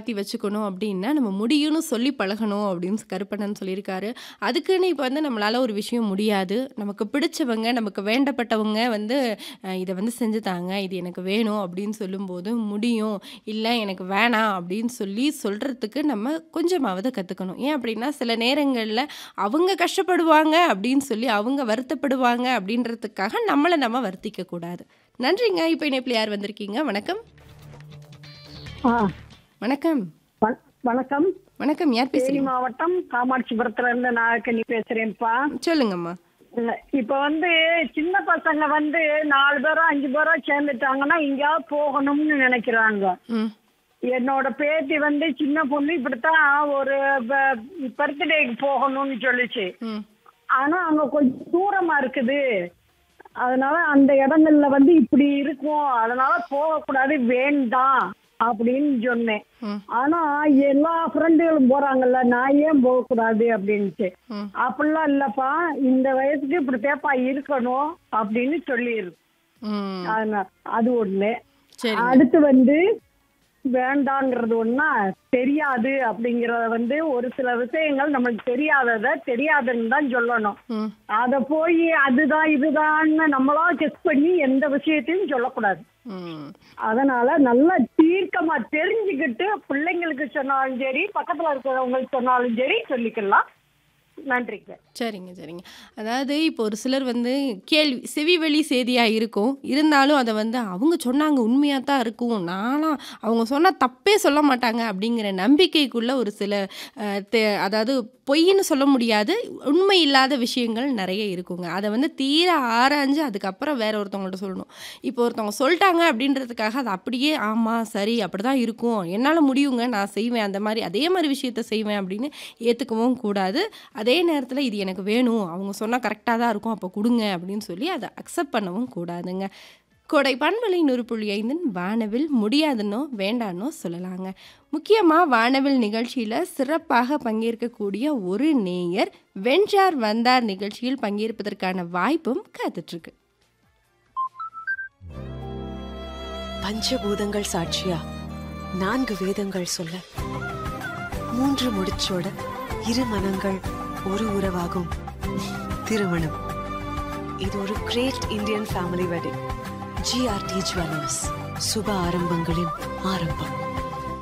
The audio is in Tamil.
மாற்றி வச்சுக்கணும் அப்படின்னா நம்ம முடியும்னு சொல்லி பழகணும் அப்படின்னு கருப்பண்ணன் சொல்லியிருக்காரு அதுக்குன்னு இப்போ வந்து நம்மளால் ஒரு விஷயம் முடியாது நமக்கு பிடிச்சவங்க நமக்கு வேண்டப்பட்டவங்க வந்து அஹ், இதை வந்து செஞ்சு தாங்க இது எனக்கு வேணும் அப்படின்னு சொல்லும்போது முடியும் இல்லை எனக்கு வேணாம் அப்படின்னு சொல்லி சொல்கிறதுக்கு நம்ம கொஞ்சமாவது கற்றுக்கணும் ஏன் அப்படின்னா சில நேரங்களில் அவங்க கஷ்டப்படுவாங்க அப்படின்னு சொல்லி அவங்க வருத்தப்படுவாங்க அப்படின்றதுக்காக நம்மளை நம்ம வருத்திக்க கூடாது நன்றிங்க இப்போ இணைப்பில் யார் வந்திருக்கீங்க வணக்கம் ஆ, வணக்கம் வண- வணக்கம் வணக்கம் யார் தேனி பேசுறீங்க மாவட்டம் காமாட்சிபுரத்துல இருந்து நாகக்கண்ணி பேசுறேன்ப்பா சொல்லுங்கம்மா இல்ல, இப்ப வந்து சின்ன பசங்க வந்து நாலு பேரோ அஞ்சு பேரோ சேர்ந்துட்டாங்கன்னா எங்கேயாவது போகணும்னு நினைக்கிறாங்க ம் என்னோட பேத்தி வந்து சின்ன பொண்ணு இப்படித்தான் ஒரு பர்த்டேக்கு போகணும்னு சொல்லுச்சு ம் ஆனா அங்க கொஞ்சம் தூரமா இருக்குது அதனால அந்த இடங்கள்ல வந்து இப்படி இருக்கும் அதனால போகக்கூடாது வேண்டாம் அப்படின்னு சொன்னேன் ம் ஆனா எல்லா ஃப்ரெண்டுகளும் போறாங்கல்ல நான் ஏன் போகக்கூடாது அப்படின்ட்டு ம் அப்படிலாம் இல்லப்பா இந்த வயசுக்கு இப்படி தேப்பா இருக்கணும் அப்படின்னு சொல்லியிருக்கு ம் அதனால அது ஒண்ணு சரி அடுத்து வந்து வேண்டாங்கிறது ஒண்ணா தெரியாது அப்படிங்கறத வந்து ஒரு சில விஷயங்கள் நம்மளுக்கு தெரியாதத தெரியாதுன்னு தான் சொல்லணும் ம் அத போய் அதுதான் இதுதான்னு நம்மளா செக் பண்ணி எந்த விஷயத்தையும் சொல்லக்கூடாது ம் அதனால நல்லா தீர்க்கமா தெரிஞ்சுக்கிட்டு பிள்ளைங்களுக்கு சொன்னாலும் சரி பக்கத்துல இருக்கிறவங்களுக்கு சொன்னாலும் சரி சொல்லிக்கலாம் நன்றிங்க சரிங்க சரிங்க அதாவது இப்போ ஒரு சிலர் வந்து கேள்வி செவிவழி செய்தியாக இருக்கும் இருந்தாலும் அதை வந்து அவங்க சொன்னாங்க உண்மையாக தான் இருக்கும் நானும் அவங்க சொன்னால் தப்பே சொல்ல மாட்டாங்க அப்படிங்கிற நம்பிக்கைக்குள்ள ஒரு சில அஹ், தே- அதாவது பொய்ன்னு சொல்ல முடியாது உண்மை இல்லாத விஷயங்கள் நிறைய இருக்குங்க அதை வந்து தீர ஆராய்ஞ்சு அதுக்கப்புறம் வேற ஒருத்தவங்கள்ட்ட சொல்லணும் இப்போ ஒருத்தவங்க சொல்லிட்டாங்க அப்படின்றதுக்காக அது அப்படியே ஆமாம் சரி அப்படி தான் இருக்கும் என்னால் முடியுங்க நான் செய்வேன் அந்த மாதிரி அதே மாதிரி விஷயத்த செய்வேன் அப்படின்னு ஏற்றுக்கவும் கூடாது அதே நேரத்தில் இது எனக்கு வேணும் அவங்க சொன்னால் கரெக்டாக தான் இருக்கும் அப்போ கொடுங்க அப்படின்னு சொல்லி அதை அக்செப்ட் பண்ணவும் கூடாதுங்க கொடை பண்பலை நூறு புள்ளி ஐந்தின் வானவில் முடியாதுன்னோ வேண்டான்னோ சொல்லலாங்க முக்கியமாக வானவில் நிகழ்ச்சியில் சிறப்பாக பங்கேற்கக்கூடிய ஒரு நேயர் வென்றார் வந்தார் நிகழ்ச்சியில் பங்கேற்பதற்கான வாய்ப்பும் காத்துட்ருக்கு பஞ்சபூதங்கள் சாட்சியா நான்கு வேதங்கள் சொல்ல மூன்று முடிச்சோட இரு மனங்கள் ஒரு உறவாகும் திருமணம் இது ஒரு great Indian family wedding GRT jewellers சுப ஆரம்பங்களின் ஆரம்பம்